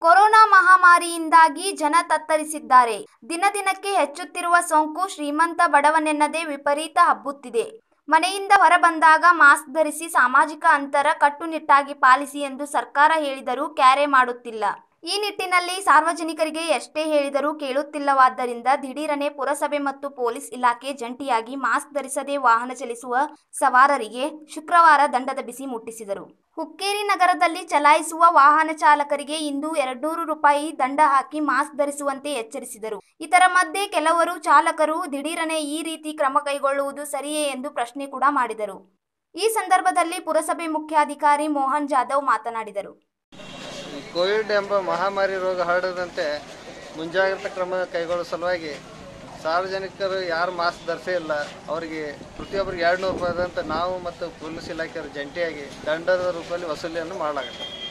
corona ಮಹಾಮಾರಿಯಿಂದಾಗಿ ಜನ ತತ್ತರಿಸಿದ್ದಾರೆ ದಿನ ದಿನಕ್ಕೆ ಹೆಚ್ಚುತ್ತಿರುವ ಸೋಂಕು ಶ್ರೀಮಂತ ಬಡವನೆನ್ನದೇ ವಿಪರೀತ ಹಬ್ಬುತ್ತಿದೆ ಮನೆಯಿಂದ ಹೊರಬಂದಾಗ ಮಾಸ್ಕ್ ಧರಿಸಿ ಸಾಮಾಜಿಕ ಅಂತರ ಕಟ್ಟುನಿಟ್ಟಾಗಿ ಪಾಲಿಸಿ ಎಂದು ಸರ್ಕಾರ ಹೇಳಿದರೂ ಕ್ಯಾರೆ ಮಾಡುತ್ತಿಲ್ಲ ಈ ನಿಟ್ಟಿನಲ್ಲಿ ಸಾರ್ವಜನಿಕರಿಗೆ ಎಷ್ಟೇ ಹೇಳಿದರೂ ಕೇಳುತ್ತಿಲ್ಲವಾದ್ದರಿಂದ ದಿಢೀರನೆ ಪುರಸಭೆ ಮತ್ತು ಪೊಲೀಸ್ ಇಲಾಖೆ ಜಂಟಿಯಾಗಿ ಮಾಸ್ಕ್ ಧರಿಸದೆ ವಾಹನ ಚಲಿಸುವ ಸವಾರರಿಗೆ ಶುಕ್ರವಾರ ದಂಡದ ಬಿಸಿ ಮುಟ್ಟಿಸಿದರು ಹುಕ್ಕೇರಿ ನಗರದಲ್ಲಿ ಚಲಾಯಿಸುವ ವಾಹನ ಚಾಲಕರಿಗೆ ಇಂದು ಎರಡ್ನೂರು ರೂಪಾಯಿ ದಂಡ ಹಾಕಿ ಮಾಸ್ಕ್ ಧರಿಸುವಂತೆ ಎಚ್ಚರಿಸಿದರು ಇದರ ಮಧ್ಯೆ ಕೆಲವರು ಚಾಲಕರು ದಿಢೀರನೆ ಈ ರೀತಿ ಕ್ರಮ ಕೈಗೊಳ್ಳುವುದು ಸರಿಯೇ ಎಂದು ಪ್ರಶ್ನೆ ಕೂಡ ಮಾಡಿದರು ಈ ಸಂದರ್ಭದಲ್ಲಿ ಪುರಸಭೆ ಮುಖ್ಯಾಧಿಕಾರಿ ಮೋಹನ್ ಜಾಧವ್ ಮಾತನಾಡಿದರು ಈ ಕೋವಿಡ್ ಎಂಬ ಮಹಾಮಾರಿ ರೋಗ ಹರಡದಂತೆ ಮುಂಜಾಗ್ರತಾ ಕ್ರಮ ಕೈಗೊಳ್ಳುವ ಸಲುವಾಗಿ ಸಾರ್ವಜನಿಕರು ಯಾರು ಮಾಸ್ಕ್ ಧರಿಸೇ ಇಲ್ಲ ಅವರಿಗೆ ಪ್ರತಿಯೊಬ್ಬರಿಗೆ ಎರಡು ನೂರು ರೂಪಾಯಿದಂತೆ ನಾವು ಮತ್ತು ಪೊಲೀಸ್ ಇಲಾಖೆಯವರು ಜಂಟಿಯಾಗಿ ದಂಡದ ರೂಪದಲ್ಲಿ ವಸೂಲಿಯನ್ನು ಮಾಡಲಾಗುತ್ತೆ